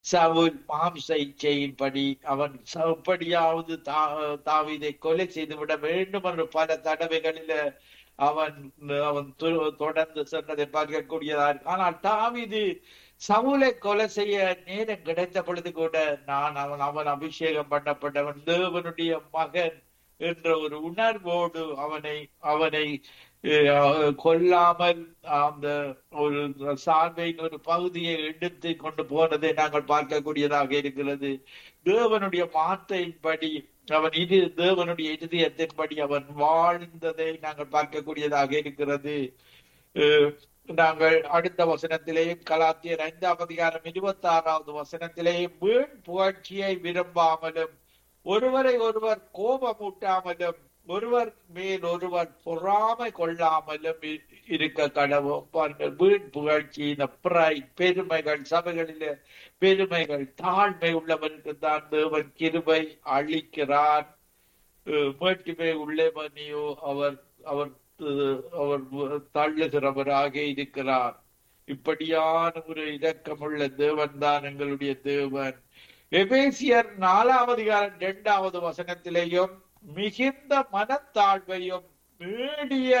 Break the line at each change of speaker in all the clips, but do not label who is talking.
சவுல் மாம்ச இச்சையின்படி அவன் எப்படியாவது தா- தாவீதை கொலை செய்துவிட வேண்டும் என்று பல தடவைகளில அவன் அவன் து- தொடர்ந்து சென்றதை பார்க்கக்கூடியதா இருக்கு ஆனால் தாவீது சவுலை கொலை செய்ய நேரம் கிடைத்த பொழுது கூட நான் அவன் அவன் அபிஷேகம் பண்ணப்பட்டவன் தேவனுடைய மகன் என்ற ஒரு உணர்வோடு அவனை அவனை அஹ், கொல்லாமல் அந்த ஒரு சார்பின் ஒரு பகுதியை எடுத்து கொண்டு போனதை நாங்கள் பார்க்கக்கூடியதாக இருக்கிறது தேவனுடைய வார்த்தையின்படி அவன் இது தேவனுடைய இதயத்தின்படி அவன் வாழ்ந்ததை நாங்கள் பார்க்கக்கூடியதாக இருக்கிறது அஹ், நாங்கள் அடுத்த வசனத்திலேயும் கலாத்தியர் ஐந்தாம் அதிகாரம் இருபத்தி ஆறாவது வசனத்திலேயும் வீண் புகழ்ச்சியை விரும்பாமலும் ஒருவரை ஒருவர் கோபமூட்டாமலும் ஒருவர் மேல் ஒருவர் பொறாமை கொள்ளாமலும் இ- இருக்க கடவும் பாருங்கள் வீண் புகழ்ச்சி இந்த பிறை பெருமைகள் சபைகளில பெருமைகள் தாழ்மை உள்ளவனுக்கு தான் தேவன் கிருபை அளிக்கிறார் அஹ் மேட்டுமை உள்ளவனையோ அவர் அவர் அஹ், அவர் தள்ளுகிறவராக இருக்கிறார் இப்படியான ஒரு இரக்கமுள்ள தேவன் தான் எங்களுடைய தேவன் எபேசியர் நாலாவது அதிகாரம் இரண்டாவது வசனத்திலேயும் மிகுந்த மனத்தாழ்வையும் நீடிய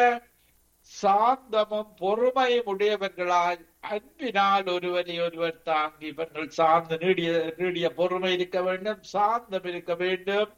சாந்தமும் பொறுமையும் உடையவர்களால் அன்பினால் ஒருவரை ஒருவர் தாங்கி இவர்கள் சார்ந்த நீடிய நீடிய பொறுமை இருக்க வேண்டும் சாந்தம் இருக்க வேண்டும்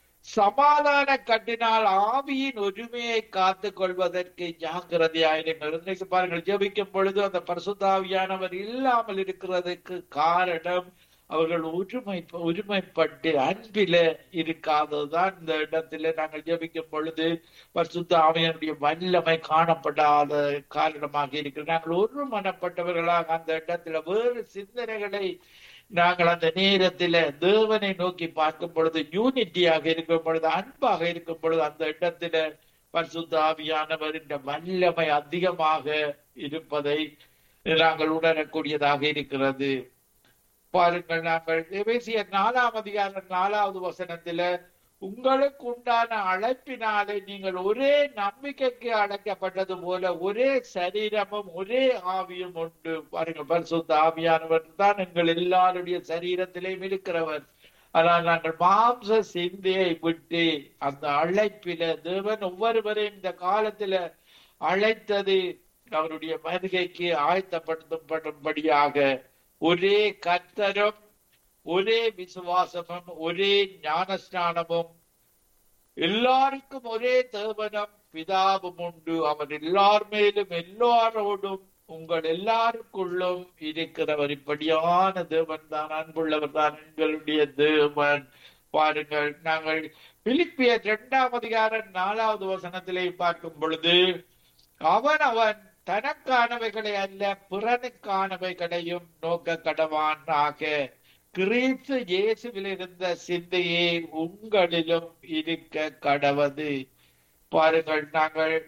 சமாதான கட்டினால் ஆவியின் ஒருமையை காத்துக் கொள்வதற்கு ஜாக்கிரதையாயிருங்கள் இன்னைக்கு பாருங்கள் ஜெபிக்கும் பொழுது அந்த பரிசுத்தாவியானவர் இல்லாமல் இருக்கிறதுக்கு காரணம் அவர்கள் ஒருமை ஒருமைப்பட்டு அன்பில இருக்காததுதான் இந்த இடத்துல நாங்கள் ஜெபிக்கும் பொழுது பரிசுத்த ஆவியனுடைய வல்லமை காணப்படாத காரணமாக இருக்கிறது நாங்கள் ஒரு மனப்பட்டவர்களாக அந்த இடத்துல வேறு சிந்தனைகளை நாங்கள் அந்த நேரத்தில தேவனை நோக்கி பார்க்கும் பொழுது யூனிட்டியாக இருக்கும் பொழுது அன்பாக இருக்கும் பொழுது அந்த இடத்துல பரிசுத்த ஆவியானவரின் வல்லமை அதிகமாக இருப்பதை நாங்கள் உணரக்கூடியதாக இருக்கிறது பாருங்கள் நாங்கள் எபேசியர் நாலாம் அதிகாரம் நாலாவது வசனத்தில உங்களுக்கு உண்டான அழைப்பினாலே நீங்கள் ஒரே நம்பிக்கைக்கு அழைக்கப்பட்டது போல ஒரே சரீரமும் ஒரே ஆவியும் உண்டு பாருங்கள் பரிசுத்த ஆவியானவர் தான் எங்கள் எல்லாருடைய சரீரத்திலேயும் இருக்கிறவர் ஆனால் நாங்கள் மாம்ச சிந்தையை விட்டு அந்த அழைப்பில தேவன் ஒவ்வொருவரையும் இந்த காலத்துல அழைத்தது அவருடைய வருகைக்கு ஆயத்தப்படுத்தப்படும்படியாக ஒரே கர்த்தரும் ஒரே விசுவாசமும் ஒரே ஞானஸ்நானமும் எல்லாருக்கும் ஒரே தேவனும் பிதாவும் உண்டு அவர் எல்லார் மேலும் எல்லாரோடும் உங்கள் எல்லாருக்குள்ளும் இருக்கிறவர் இப்படியான தேவன் தான் அன்புள்ளவர் தான் எங்களுடைய தேவன் பாருங்கள் நாங்கள் பிலிப்பியர் இரண்டாம் அதிகாரம் நாலாவது வசனத்திலே பார்க்கும் பொழுது அவன் அவன் தனக்கானவைகளை அல்ல பிறனுக்கானவைகளையும் நோக்க கடவானாக கிறிஸ்து இயேசுவில் இருந்த சிந்தையே உங்களிலும் இருக்க கடவது பாருங்கள் நாங்கள்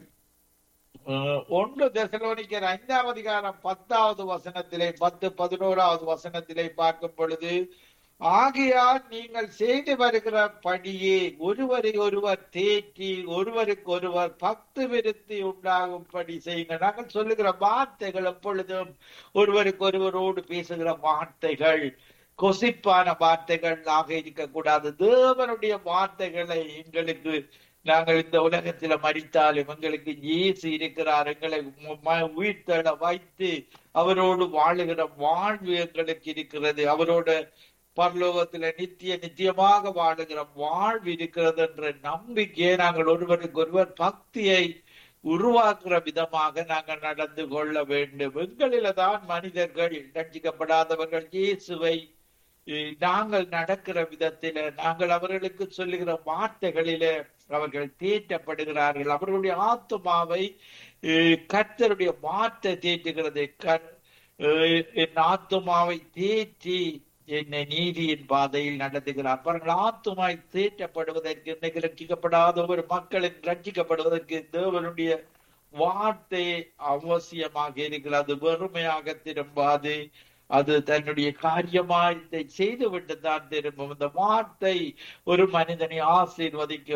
அஹ், ஒன்று தெசலோனிக்கர் ஐந்தாம் அதிகாரம் பத்தாவது வசனத்திலே பத்து பதினோராவது வசனத்திலே பார்க்கும் பொழுது ஆகையால் நீங்கள் செய்து வருகிற பணியே ஒருவரை ஒருவர் தேற்றி ஒருவருக்கு ஒருவர் பக்து விருத்தி உண்டாகும்படி செய்யுங்க நாங்கள் சொல்லுகிற வார்த்தைகள் எப்பொழுதும் ஒருவருக்கு ஒருவரோடு பேசுகிற வார்த்தைகள் கொசிப்பான வார்த்தைகள் ஆக இருக்கக்கூடாது தேவனுடைய வார்த்தைகளை எங்களுக்கு நாங்கள் இந்த உலகத்துல மறித்தாலும் எங்களுக்கு இயேசு இருக்கிறார் எங்களை ம- உயிர்த்தெழ வைத்து அவரோடு வாழுகிற வாழ்வு எங்களுக்கு இருக்கிறது அவரோட பரலோகத்துல நித்திய நித்தியமாக வாழுகிற வாழ்வு இருக்கிறது என்ற நம்பிக்கையை நாங்கள் ஒருவருக்கு ஒருவர் பக்தியை உருவாக்குற விதமாக நாங்கள் நடந்து கொள்ள வேண்டும் எங்களில தான் மனிதர்கள் ரட்சிக்கப்படாதவர்கள் இயேசுவை அஹ், நாங்கள் நடக்கிற விதத்தில நாங்கள் அவர்களுக்கு சொல்லுகிற வார்த்தைகளில அவர்கள் தேற்றப்படுகிறார்கள் அவர்களுடைய ஆத்மாவை அஹ், கர்த்தருடைய வார்த்தை தேற்றுகிறது கர் அஹ், என் ஆத்மாவை தேற்றி என்னை நீதியின் பாதையில் நடத்துகிறார் பாருங்கள் ஆத்துமாய் தேற்றப்படுவதற்கு இன்னைக்கு ரட்சிக்கப்படாத ஒரு மக்களின் ரட்சிக்கப்படுவதற்கு தேவனுடைய வார்த்தை அவசியமாக இருக்கிறது வெறுமையாக திரும்பாது அது தன்னுடைய காரியமாய் இதை செய்துவிட்டு தான் திரும்பும் இந்த வார்த்தை ஒரு மனிதனை ஆசீர்வதிக்கும்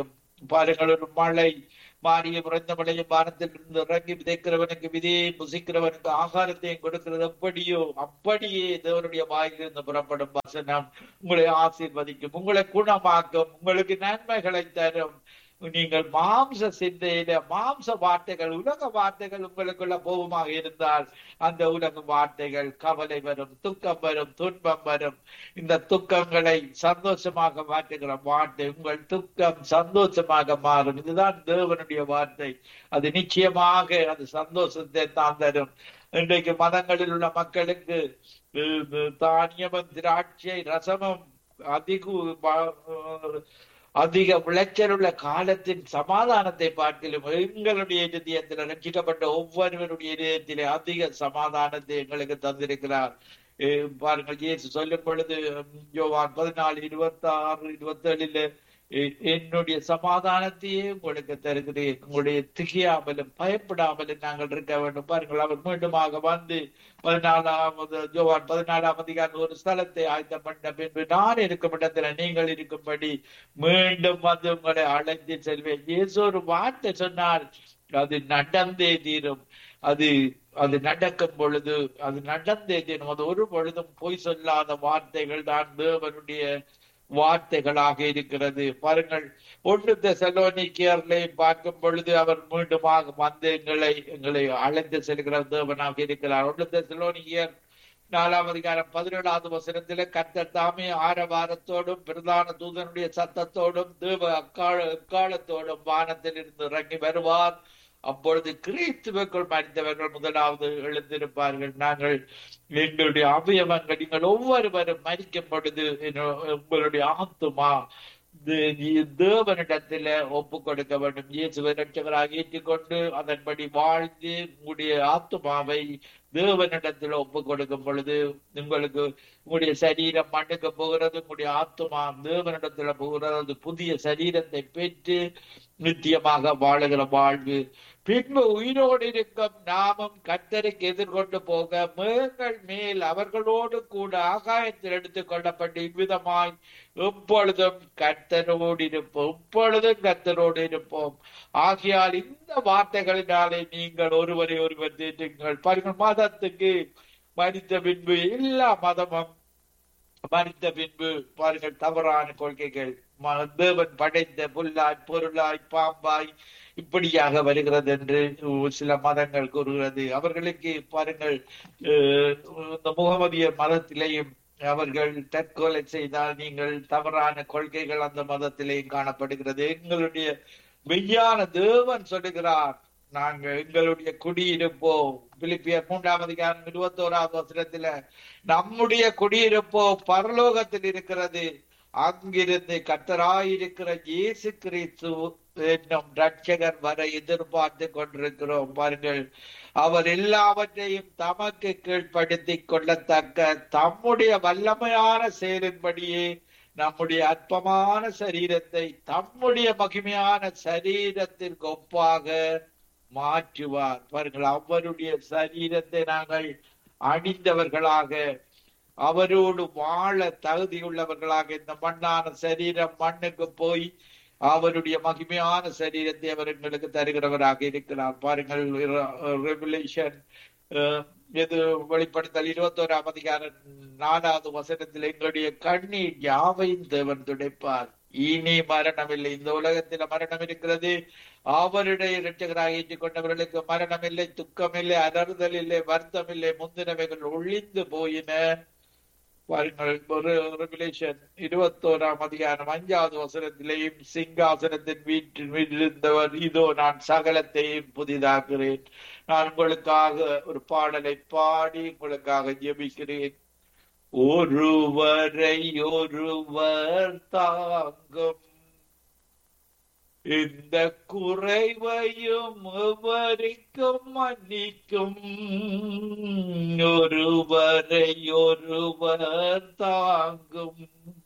பாருங்கள் ஒரு மழை மாறிய பிறந்த மழையும் வானத்தில் இருந்து இறங்கி விதைக்கிறவனுக்கு விதையை புசிக்கிறவனுக்கு ஆகாரத்தையும் கொடுக்கிறது எப்படியோ அப்படியே தேவனுடைய வாயிலிருந்து புறப்படும் வசனம் உங்களை ஆசீர்வதிக்கும் உங்களை குணமாக்கும் உங்களுக்கு நன்மைகளை தரும் நீங்கள் மாம்ச சிந்தையில மாம்ச வார்த்தைகள் உலக வார்த்தைகள் உங்களுக்குள்ள போவமாக இருந்தால் அந்த உலக வார்த்தைகள் கவலை வரும் துக்கம் வரும் துன்பம் வரும் இந்த துக்கங்களை சந்தோஷமாக மாற்றுகிற வார்த்தை உங்கள் துக்கம் சந்தோஷமாக மாறும் இதுதான் தேவனுடைய வார்த்தை அது நிச்சயமாக அது சந்தோஷத்தை தான் தரும் இன்றைக்கு மதங்களில் உள்ள மக்களுக்கு தானியமும் திராட்சை ரசமும் அதிக அதிக விளைச்சல் உள்ள காலத்தின் சமாதானத்தை பார்க்கலும் எங்களுடைய இதயத்தில் ரட்சிக்கப்பட்ட ஒவ்வொருவருடைய இதயத்திலே அதிக சமாதானத்தை எங்களுக்கு தந்திருக்கிறார் பாருங்கள் இயேசு சொல்லும் பொழுது யோவான் பதினாலு இருபத்தி ஆறு இருபத்தி ஏழுல என்னுடைய சமாதானத்தையே உங்களுக்கு தருகிறேன் உங்களுடைய திகையாமலும் பயப்படாமலும் நாங்கள் இருக்க வேண்டும் பாருங்கள் அவர் மீண்டுமாக வந்து பதினாலாவது ஜோவான் பதினாலாம் அதிகாரம் ஒரு ஸ்தலத்தை ஆயத்தம் பண்ண பின்பு நான் இருக்கும் இடத்துல நீங்கள் இருக்கும்படி மீண்டும் வந்து உங்களை அழைத்து செல்வேன் இயேசு ஒரு வார்த்தை சொன்னார் அது நடந்தே தீரும் அது அது நடக்கும் பொழுது அது நடந்தே தீரும் அது ஒரு பொழுதும் பொய் சொல்லாத வார்த்தைகள் தான் தேவனுடைய வார்த்தைகளாக இருக்கிறது பாருங்கள் ஒன்று தெசலோனிக்கியர்களை பார்க்கும் பொழுது அவர் மீண்டுமாக வந்து எங்களை எங்களை அழைத்து செல்கிற தேவனாக இருக்கிறார் ஒன்று தெசலோனிக்கியர் நாலாம் அதிகாரம் பதினேழாவது வசனத்தில கர்த்தர் தாமே ஆரவாரத்தோடும் பிரதான தூதனுடைய சத்தத்தோடும் தேவ அக்கால அக்காலத்தோடும் வானத்தில் இருந்து இறங்கி வருவார் அப்பொழுது கிறிஸ்துவக்குள் மறித்தவர்கள் முதலாவது எழுந்திருப்பார்கள் நாங்கள் எங்களுடைய அவயவங்கள் நீங்கள் ஒவ்வொருவரும் மறிக்கும் பொழுது உங்களுடைய ஆத்துமா தேவனிடத்துல ஒப்பு கொடுக்க வேண்டும் இயேசுவை ரட்சகராக ஏற்றுக்கொண்டு அதன்படி வாழ்ந்து உங்களுடைய ஆத்துமாவை தேவனிடத்துல ஒப்பு கொடுக்கும் பொழுது உங்களுக்கு உங்களுடைய சரீரம் மண்ணுக்கு போகிறது உங்களுடைய ஆத்துமா தேவனிடத்துல போகிறது புதிய சரீரத்தை பெற்று நித்தியமாக வாழுகிற வாழ்வு பின்பு உயிரோடு இருக்கும் நாமும் கத்தருக்கு எதிர்கொண்டு போக மேங்கள் மேல் அவர்களோடு கூட ஆகாயத்தில் எடுத்துக் கொள்ளப்பட்டு இவ்விதமாய் எப்பொழுதும் கர்த்தரோடு இருப்போம் எப்பொழுதும் கர்த்தரோடு இருப்போம் ஆகையால் இந்த வார்த்தைகளினாலே நீங்கள் ஒருவரை ஒருவர் தேற்றுங்கள் பாருங்கள் மதத்துக்கு மறித்த பின்பு எல்லா மதமும் மறித்த பின்பு பாருங்கள் தவறான கொள்கைகள் தேவன் படைத்த புல்லாய் பொருளாய் பாம்பாய் இப்படியாக வருகிறது என்று சில மதங்கள் கூறுகிறது அவர்களுக்கு பாருங்கள் இந்த முகமதிய மதத்திலேயும் அவர்கள் தற்கொலை செய்தால் நீங்கள் தவறான கொள்கைகள் அந்த மதத்திலேயும் காணப்படுகிறது எங்களுடைய மெய்யான தேவன் சொல்லுகிறார் நாங்க எங்களுடைய குடியிருப்போ பிலிப்பியர் மூன்றாம் அதிகாரம் இருபத்தோராவது வசனத்துல நம்முடைய குடியிருப்போ பரலோகத்தில் இருக்கிறது அங்கிருந்து கத்தராயிருக்கிற இயேசு கிறிஸ்து என்னும் ரட்சகர் வர எதிர்பார்த்து கொண்டிருக்கிறோம் பாருங்கள் அவர் எல்லாவற்றையும் தமக்கு கீழ்ப்படுத்தி கொள்ளத்தக்க தம்முடைய வல்லமையான செயலின்படியே நம்முடைய அற்பமான சரீரத்தை தம்முடைய மகிமையான சரீரத்திற்கு ஒப்பாக மாற்றுவார் பாருங்கள் அவருடைய சரீரத்தை நாங்கள் அணிந்தவர்களாக அவரோடு வாழ தகுதியுள்ளவர்களாக இந்த மண்ணான சரீரம் மண்ணுக்கு போய் அவருடைய மகிமையான சரீரத்தை அவர் எங்களுக்கு தருகிறவராக இருக்கிறார் பாருங்கள் ரெகுலேஷன் எது வெளிப்படுத்தல் இருபத்தோராம் அதிகாரம் நாலாவது வசனத்தில் எங்களுடைய கண்ணீர் யாவையும் தேவன் துடைப்பார் இனி மரணம் இல்லை இந்த உலகத்தில் மரணம் இருக்கிறது அவருடைய இரட்சகராக ஏற்றுக் கொண்டவர்களுக்கு மரணம் இல்லை துக்கம் இல்லை அலறுதல் இல்லை வருத்தம் இல்லை முந்தினவைகள் ஒழிந்து போயின பாருங்கள் ஒரு ரெகுலேஷன் இருபத்தோராம் அதிகாரம் அஞ்சாவது வசனத்திலேயும் சிங்காசனத்தின் வீட்டில் வீட்டிலிருந்தவர் இதோ நான் சகலத்தையும் புதிதாக்குறேன் நான் உங்களுக்காக ஒரு பாடலை பாடி உங்களுக்காக ஜெபிக்கிறேன் ஒருவரை ஒருவர் தாங்கும் இந்த குறைவையும் எவருக்கும் மன்னிக்கும் ஒருவரை ஒருவர் தாங்கும்